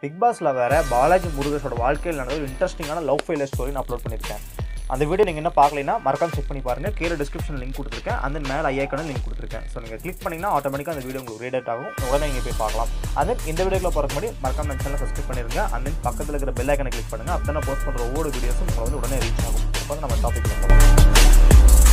big பாஸில் வேற பாலாஜி முருகேஷோட வாழ்க்கையில் நடந்த ஒரு இன்ட்ரெஸ்டிங்கான லவ் ஃபெயிலியர் ஸ்டோரி நான் அப்லோட் பண்ணியிருக்கேன் அந்த வீடியோ நீங்கள் என்ன பார்க்கலைன்னா மறக்காம செக் பண்ணி பாருங்கள் கீழே டிஸ்கிரிப்ஷன் லிங்க் கொடுத்துருக்கேன் அந்த மேலே ஐயாக்கான லிங்க் கொடுத்துருக்கேன் ஸோ நீங்கள் கிளிக் பண்ணிங்கன்னா ஆட்டோமேட்டிக்காக அந்த வீடியோ உங்களுக்கு ரீடேட் ஆகும் உடனே நீங்கள் போய் பார்க்கலாம் அது இந்த வீடியோக்குள்ள போகிறக்கு முன்னாடி மறக்காம நம்ம சேனலை சப்ஸ்கிரைப் பண்ணிருங்க அந்த பக்கத்தில் இருக்கிற பெல் ஐக்கனை கிளிக் பண்ணுங்கள் அப்போ நான் போஸ்ட் பண்ணுற ஒவ்வொரு வீடியோஸும் உங்களுக்கு வந்து உடனே ரீச் ஆகும் இப்போ வந்து நம்ம டாபிக் போகலாம்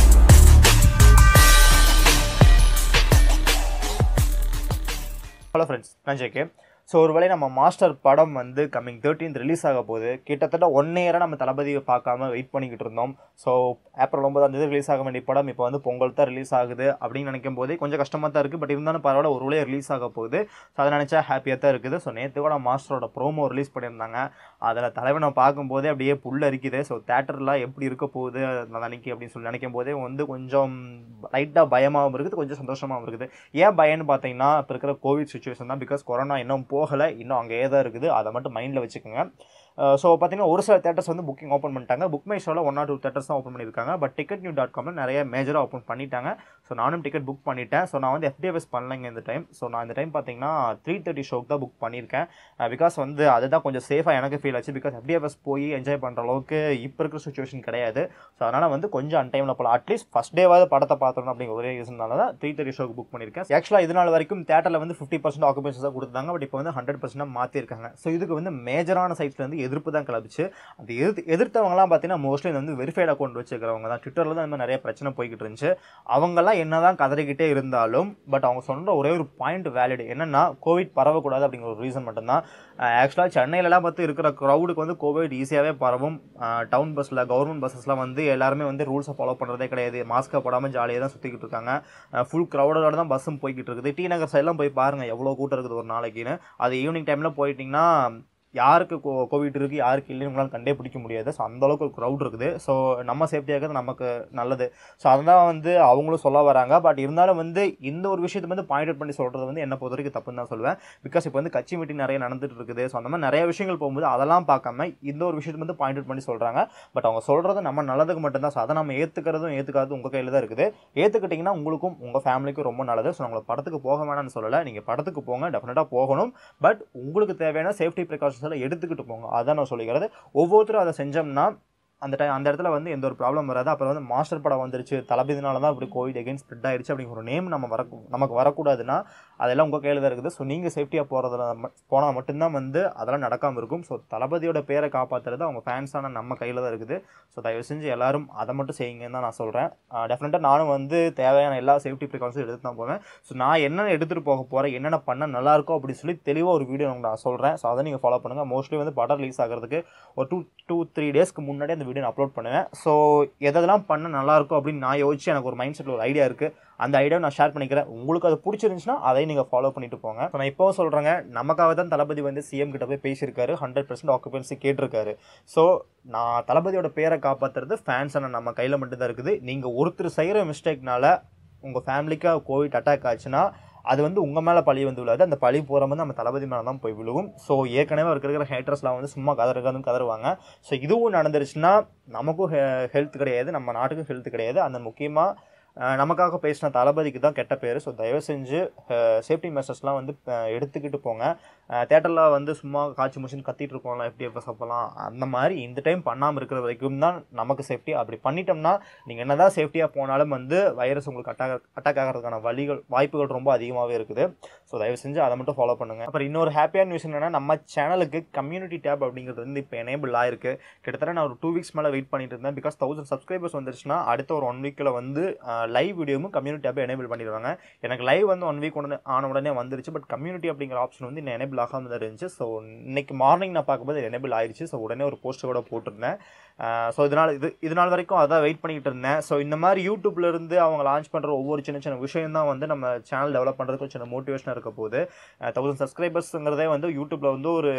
ஹலோ ஃப்ரெண்ட்ஸ் நான் ஜேகே ஸோ ஒருவேளை நம்ம மாஸ்டர் படம் வந்து கம்மிங் தேர்ட்டீன்த் ரிலீஸ் ஆக போகுது கிட்டத்தட்ட ஒன் இயராக நம்ம தளபதியை பார்க்காம வெயிட் பண்ணிக்கிட்டு இருந்தோம் ஸோ ஏப்ரல் ஒன்பதாம் தேதி ரிலீஸ் ஆக வேண்டிய படம் இப்போ வந்து பொங்கல் தான் ரிலீஸ் ஆகுது அப்படின்னு நினைக்கும் போதே கொஞ்சம் கஷ்டமாக தான் இருக்குது பட் இருந்தாலும் பரவாயில்ல ஒரு வேளையை ரிலீஸ் ஆக போகுது ஸோ அதை நினச்சா ஹாப்பியாக தான் இருக்குது ஸோ நேற்று கூட மாஸ்டரோட ப்ரோமோ ரிலீஸ் பண்ணியிருந்தாங்க அதில் தலைவனை பார்க்கும்போதே அப்படியே புல் அரிக்குது ஸோ தேட்டர்லாம் எப்படி இருக்க போகுது நான் அன்னைக்கு அப்படின்னு சொல்லி நினைக்கும் போதே வந்து கொஞ்சம் லைட்டாக பயமாகவும் இருக்குது கொஞ்சம் சந்தோஷமாகவும் இருக்குது ஏன் பயம்னு பார்த்தீங்கன்னா இப்போ இருக்கிற கோவிட் சுச்சுவேஷன் தான் பிகாஸ் கொரோனா இன்னும் போகலை இன்னும் அங்கேயே தான் இருக்குது அதை மட்டும் மைண்டில் வச்சுக்கோங்க ஸோ பார்த்தீங்கன்னா ஒரு சில தேட்டர்ஸ் வந்து புக்கிங் ஓப்பன் பண்ணிட்டாங்க புக் மை ஷோவில் ஒன் ஆர் டூ தேட்டர்ஸ் தான் ஓப்பன் பண்ணியிருக்காங்க பட் டிக்கெட் நியூ டாட் காமில் நிறைய மேஜராக ஓப்பன் பண்ணிட்டாங்க ஸோ நானும் டிக்கெட் புக் பண்ணிட்டேன் ஸோ நான் வந்து எஃப்டிஎஃப்எஸ் பண்ணலைங்க இந்த டைம் ஸோ நான் இந்த டைம் பார்த்தீங்கன்னா த்ரீ தேர்ட்டி ஷோக்கு தான் புக் பண்ணியிருக்கேன் பிகாஸ் வந்து அதுதான் கொஞ்சம் சேஃபாக எனக்கு ஃபீல் ஆச்சு பிகாஸ் எஃப்டிஎஃப்எஸ் போய் என்ஜாய் பண்ணுற அளவுக்கு இப்போ இருக்கிற சுச்சுவேஷன் கிடையாது ஸோ அதனால் வந்து கொஞ்சம் அன்டைமில் போகலாம் அட்லீஸ்ட் ஃபஸ்ட் டேவாவது படத்தை பார்த்தோம் அப்படிங்கிற ஒரே ரீசனால தான் த்ரீ தேர்ட்டி ஷோக்கு புக் பண்ணியிருக்கேன் ஆக்சுவலாக இது நாள் வரைக்கும் தேட்டரில் வந்து ஃபிஃப்டி பர்சன்ட் ஆக்குபேஷன் தான் கொடுத்தாங்க பட் இப்போ வந்து ஹண்ட்ரட் பர்சன்டாக மாற்றிருக்காங்க ஸோ இதுக்கு வந்து மேஜரான சைட்ஸ்லேருந்து எதிர்ப்பு தான் கிளப்பிச்சு அது எதிர்த்து எதிர்த்தவங்கலாம் பார்த்தீங்கன்னா மோஸ்ட்லி வந்து வெரிஃபைட் அக்கௌண்ட் வச்சுக்கிறவங்க தான் ட்விட்டரில் தான் இந்த மாதிரி நிறைய பிரச்சனை போய்கிட்டு இருந்துச்சு அவங்கெல்லாம் என்ன தான் கதறிக்கிட்டே இருந்தாலும் பட் அவங்க சொல்கிற ஒரே ஒரு பாயிண்ட் வேலிட் என்னென்னா கோவிட் பரவக்கூடாது அப்படிங்கிற ஒரு ரீசன் மட்டும்தான் ஆக்சுவலாக சென்னையிலலாம் பார்த்து இருக்கிற க்ரௌடுக்கு வந்து கோவிட் ஈஸியாகவே பரவும் டவுன் பஸ்ஸில் கவர்மெண்ட் பஸ்ஸஸ்லாம் வந்து எல்லாருமே வந்து ரூல்ஸை ஃபாலோ பண்ணுறதே கிடையாது மாஸ்க்கை போடாமல் ஜாலியாக தான் சுற்றிக்கிட்டு இருக்காங்க ஃபுல் க்ரௌடோட தான் பஸ்ஸும் போய்கிட்டு இருக்குது டி நகர் சைட்லாம் போய் பாருங்கள் எவ்வளோ கூட்டம் இருக்குது ஒரு நாளைக்குன்னு அது ஈவினிங் டைமில் போயிட்டிங்கன்னா யாருக்கு கோ கோவிட் இருக்குது யாருக்கு இல்லைன்னு உங்களால் கண்டே பிடிக்க முடியாது ஸோ அந்தளவுக்கு ஒரு க்ரௌட் இருக்குது ஸோ நம்ம சேஃப்டியாக இருக்கிறது நமக்கு நல்லது ஸோ அதுதான் வந்து அவங்களும் சொல்ல வராங்க பட் இருந்தாலும் வந்து இந்த ஒரு விஷயத்தை வந்து பாயிண்ட் அவுட் பண்ணி சொல்கிறது வந்து என்ன பொறுத்த வரைக்கும் தப்புன்னு தான் சொல்லுவேன் பிகாஸ் இப்போ வந்து கட்சி மீட்டிங் நிறைய நடந்துட்டு இருக்குது ஸோ அந்த மாதிரி நிறைய விஷயங்கள் போகும்போது அதெல்லாம் பார்க்காம இந்த ஒரு விஷயத்தை வந்து பாயிண்ட் அவுட் பண்ணி சொல்கிறாங்க பட் அவங்க சொல்கிறது நம்ம நல்லதுக்கு மட்டும்தான் ஸோ அதை நம்ம ஏற்றுக்கிறதும் ஏற்றுக்காதும் உங்கள் கையில் தான் இருக்குது ஏற்றுக்கிட்டிங்கன்னா உங்களுக்கும் உங்கள் ஃபேமிலிக்கும் ரொம்ப நல்லது ஸோ உங்களை படத்துக்கு போக வேணாம்னு சொல்லலை நீங்கள் படத்துக்கு போங்க டெஃபினட்டாக போகணும் பட் உங்களுக்கு தேவையான சேஃப்டி ப்ரிகாஷன்ஸ் எல்லாம் எடுத்துக்கிட்டு போங்க அதான் நான் சொல்லிக்கிறது ஒவ்வொருத்தரும் அதை செஞ்சோம்னா அந்த டைம் அந்த இடத்துல வந்து எந்த ஒரு ப்ராப்ளம் வராது அப்புறம் வந்து மாஸ்டர் படம் வந்துருச்சு தளபதினால தான் இப்படி கோவிட் எகெயின் ஸ்ப்ரெட் ஆயிடுச்சு அப்படிங்கிற ஒரு நேம் நம்ம வர நமக்கு வரக்கூடாதுன்னா அதெல்லாம் உங்கள் கையில் தான் இருக்குது ஸோ நீங்கள் சேஃப்டியாக போகிறதுல போனால் மட்டும்தான் வந்து அதெல்லாம் நடக்காமல் இருக்கும் ஸோ தளபதியோட பேரை காப்பாற்றுறது அவங்க ஃபேன்ஸான நம்ம கையில் தான் இருக்குது ஸோ தயவு செஞ்சு எல்லாரும் அதை மட்டும் செய்யுங்கன்னு தான் நான் சொல்கிறேன் டெஃபினட்டாக நானும் வந்து தேவையான எல்லா சேஃப்டி ப்ரிகாஷன்ஸும் எடுத்து தான் போவேன் ஸோ நான் என்னென்ன எடுத்துகிட்டு போக போகிறேன் என்னென்ன பண்ணால் நல்லாயிருக்கும் அப்படின்னு சொல்லி தெளிவாக ஒரு வீடியோ உங்களுக்கு நான் சொல்கிறேன் ஸோ அதை நீங்கள் ஃபாலோ பண்ணுங்கள் மோஸ்ட்லி வந்து படம் ரிலீஸ் ஆகிறதுக்கு ஒரு டூ டூ த்ரீ டேஸ்க்கு முன்னாடி அந்த வீடியோ நான் அப்லோட் பண்ணுவேன் ஸோ எதெல்லாம் பண்ண நல்லாயிருக்கும் அப்படின்னு நான் யோசிச்சு எனக்கு ஒரு மைண்ட் செட்டில் ஒரு ஐடியா இருக்குது அந்த ஐடியாவை நான் ஷேர் பண்ணிக்கிறேன் உங்களுக்கு அது பிடிச்சிருந்துச்சுன்னா அதை நீங்கள் ஃபாலோ பண்ணிட்டு போங்க இப்போ நான் இப்போவும் சொல்கிறேங்க நமக்காக தான் தளபதி வந்து சிஎம் கிட்ட போய் பேசியிருக்காரு ஹண்ட்ரட் பர்சன்ட் ஆக்குபென்சி கேட்டிருக்காரு ஸோ நான் தளபதியோட பேரை காப்பாற்றுறது ஃபேன்ஸான நம்ம கையில் மட்டும்தான் இருக்குது நீங்கள் ஒருத்தர் செய்கிற மிஸ்டேக்னால உங்கள் ஃபேமிலிக்காக கோவிட் அட்டாக் ஆச்சுன்னா அது வந்து உங்கள் மேலே பழி வந்து விழாது அந்த பழி போகிற வந்து நம்ம தளபதி மேலே தான் போய் விழுகும் ஸோ ஏற்கனவே இருக்கிற ஹேட்டர்ஸ்லாம் வந்து சும்மா கதறுக்காதுன்னு கதறுவாங்க ஸோ இதுவும் நடந்துருச்சுன்னா நமக்கும் ஹெல்த் கிடையாது நம்ம நாட்டுக்கும் ஹெல்த் கிடையாது அந்த முக்கியமாக நமக்காக பேசின தளபதிக்கு தான் கெட்ட பேர் ஸோ தயவு செஞ்சு சேஃப்டி மெஷர்ஸ்லாம் வந்து எடுத்துக்கிட்டு போங்க தேட்டரில் வந்து சும்மா காய்ச்சி முடிச்சுன்னு கத்திட்டு இருக்கோம்ல எஃப்டிஎஃப்எஸ் அப்போலாம் அந்த மாதிரி இந்த டைம் பண்ணாமல் இருக்கிற வரைக்கும் தான் நமக்கு சேஃப்டி அப்படி பண்ணிட்டோம்னா நீங்கள் என்ன தான் சேஃப்டியாக போனாலும் வந்து வைரஸ் உங்களுக்கு அட்டாக் அட்டாக் ஆகிறதுக்கான வழிகள் வாய்ப்புகள் ரொம்ப அதிகமாகவே இருக்குது ஸோ தயவு செஞ்சு அதை மட்டும் ஃபாலோ பண்ணுங்கள் அப்புறம் இன்னொரு ஹாப்பியான நியூஸ் என்னென்னா நம்ம சேனலுக்கு கம்யூனிட்டி டேப் அப்படிங்கிறது வந்து இப்போ எனேபிள் ஆயிருக்கு கிட்டத்தட்ட நான் ஒரு டூ வீக்ஸ் மேலே வெயிட் பண்ணிட்டு இருந்தேன் பிகாஸ் தௌசண்ட் சப்ஸ்கிரைபர்ஸ் வந்துருச்சுன்னா அடுத்த ஒரு ஒன் வீக்கில் வந்து லைவ் வீடியோவும் கம்யூனிட்டி டேப்பை எனேபிள் பண்ணிடுவாங்க எனக்கு லைவ் வந்து ஒன் வீக் உடனே ஆன உடனே வந்துருச்சு பட் கம்யூனிட்டி அப்படிங்கிற ஆப்ஷன் வந்து இன்னும் எனேபிள் ஆகாமல் தான் இருந்துச்சு ஸோ இன்னைக்கு மார்னிங் நான் பார்க்கும்போது எனேபிள் ஆயிடுச்சு ஸோ உடனே ஒரு போஸ்ட் கூட போட்டிருந்தேன் ஸோ இதனால் இது இது நாள் வரைக்கும் அதான் வெயிட் பண்ணிக்கிட்டு இருந்தேன் ஸோ இந்த மாதிரி யூடியூப்ல இருந்து அவங்க லான்ச் பண்ணுற ஒவ்வொரு சின்ன சின்ன விஷயம் தான் வந்து நம்ம சேனல் டெவலப் பண்ணுறதுக்கு சின்ன மோட்டிவேஷனாக இருக்க போகுது தௌசண்ட் சப்ஸ்கிரைபர்ஸுங்கிறதே வந்து யூடியூப்ல வந்து ஒரு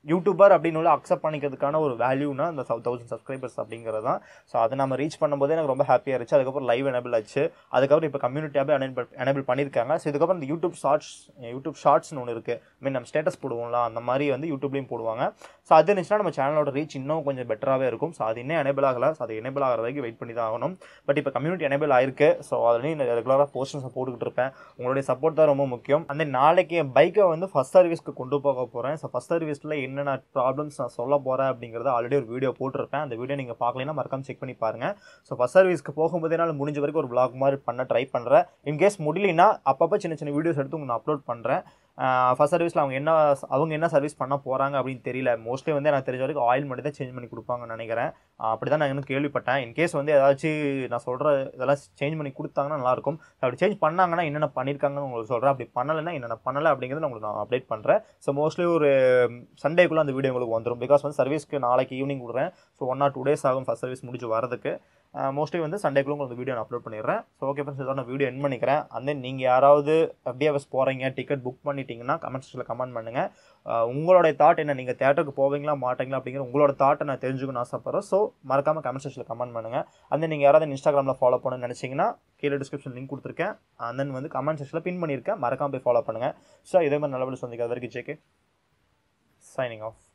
யூடியூபர் அப்படின்னு உள்ள அக்செப்ட் பண்ணிக்கிறதுக்கான ஒரு வேல்யூனா அந்த தௌசண்ட் சப்ஸ்கிரைபர்ஸ் அப்படிங்கிறது தான் ஸோ அதை நம்ம ரீச் பண்ணும்போது எனக்கு ரொம்ப ஹாப்பியாக இருந்துச்சு அதுக்கப்புறம் லைவ் எனபிள் ஆச்சு அதுக்கப்புறம் இப்போ கம்யூனிட்டியாகவே எனேபிள் எனேபிள் பண்ணியிருக்காங்க ஸோ இதுக்கப்புறம் இந்த யூடியூப் ஷார்ட்ஸ் யூடியூப் ஷார்ட்ஸ்னு ஒன்று இருக்குது மீன் நம்ம ஸ்டேட்டஸ் போடுவோம்ல அந்த மாதிரி வந்து யூடியூப்லேயும் போடுவாங்க ஸோ அது இருந்துச்சுன்னா நம்ம சேனலோட ரீச் இன்னும் கொஞ்சம் பெட்டராகவே இருக்கும் ஸோ அது இன்னும் எனேபிள் ஆகலை ஸோ அது எனேபிள் ஆகிற வரைக்கும் வெயிட் பண்ணி தான் ஆகணும் பட் இப்போ கம்யூனிட்டி எனேபிள் ஆயிருக்கு ஸோ அதுலேயும் ரெகுலராக போஸ்டர்ஸ் போட்டுக்கிட்டு இருப்பேன் உங்களுடைய சப்போர்ட் தான் ரொம்ப முக்கியம் அந்த நாளைக்கு என் பைக்கை வந்து ஃபஸ்ட் சர்வீஸ்க்கு கொண்டு போக போகிறேன் ஸோ ஃபஸ்ட் சர்வீஸில் என்னென்ன ப்ராப்ளம்ஸ் நான் சொல்ல போகிறேன் அப்படிங்கிறத ஆல்ரெடி ஒரு வீடியோ போட்டிருப்பேன் அந்த வீடியோ நீங்கள் பார்க்கலைன்னா மறக்காம செக் பண்ணி பாருங்கள் ஸோ ஃபஸ்ட் சர்வீஸ்க்கு போகும்போதே என்னால் முடிஞ்ச வரைக்கும் ஒரு vlog மாதிரி பண்ண ட்ரை பண்ணுறேன் இன்கேஸ் முடியலனா அப்பப்போ சின்ன சின்ன வீடியோஸ் எடுத்து உங்களுக்கு நான் அப்லோட் பண்ணுறேன் ஃபஸ்ட் சர்வீஸில் அவங்க என்ன அவங்க என்ன சர்வீஸ் பண்ண போகிறாங்க அப்படின்னு தெரியல மோஸ்ட்லி வந்து எனக்கு தெரிஞ்ச வரைக்கும் ஆயில் மட்டும் தான் சேஞ்ச் பண்ணி கொடுப்பாங்கன்னு நினைக்கிறேன் அப்படி தான் நான் இன்னும் கேள்விப்பட்டேன் இன்கேஸ் வந்து ஏதாச்சும் நான் சொல்கிற இதெல்லாம் சேஞ்ச் பண்ணி கொடுத்தாங்கன்னா நல்லாயிருக்கும் அப்படி சேஞ்ச் பண்ணாங்கன்னா என்னென்ன பண்ணியிருக்காங்கன்னு உங்களுக்கு சொல்கிறேன் அப்படி பண்ணலைன்னா என்னென்ன பண்ணலை அப்படிங்கிறத உங்களுக்கு நான் அப்டேட் பண்ணுறேன் ஸோ மோஸ்ட்லி ஒரு சண்டேக்குள்ளே அந்த வீடியோ உங்களுக்கு வந்துடும் பிகாஸ் வந்து சர்வீஸ்க்கு நாளைக்கு ஈவினிங் விடுறேன் so one or two days ஆகும் ஃபஸ்ட் சர்வீஸ் முடிச்சு வரதுக்கு மோஸ்ட்லி வந்து சண்டேக்குள்ள உங்களுக்கு வீடியோ நான் அப்லோட் பண்ணிடுறேன் ஸோ ஓகே ஃப்ரெண்ட்ஸ் இதோட நான் வீடியோ என் பண்ணிக்கிறேன் அந்த நீங்கள் யாராவது எஃப்டிஎஃப்எஸ் போகிறீங்க டிக்கெட் புக் பண்ணிட்டீங்கன்னா கமெண்ட் செக்ஷனில் கமெண்ட் பண்ணுங்கள் உங்களோட தாட் என்ன நீங்கள் தேட்டருக்கு போவீங்களா மாட்டீங்களா அப்படிங்கிற உங்களோட தாட்டை நான் தெரிஞ்சுக்கணும்னு ஆசைப்பட்றேன் ஸோ மறக்காமல் கமெண்ட் செக்ஷனில் கமெண்ட் பண்ணுங்கள் அந்த நீங்கள் யாராவது இன்ஸ்டாகிராமில் ஃபாலோ பண்ணணும்னு நினச்சிங்கன்னா கீழே டிஸ்கிரிப்ஷன் லிங்க் கொடுத்துருக்கேன் and then வந்து கமெண்ட் செக்ஷனில் பின் பண்ணியிருக்கேன் மறக்காம போய் ஃபாலோ பண்ணுங்கள் ஸோ இதே மாதிரி நல்லபடி சந்திக்காத வரைக்கும் ஜேகே சைனிங் ஆஃப்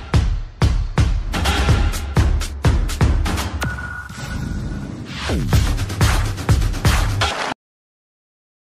Thank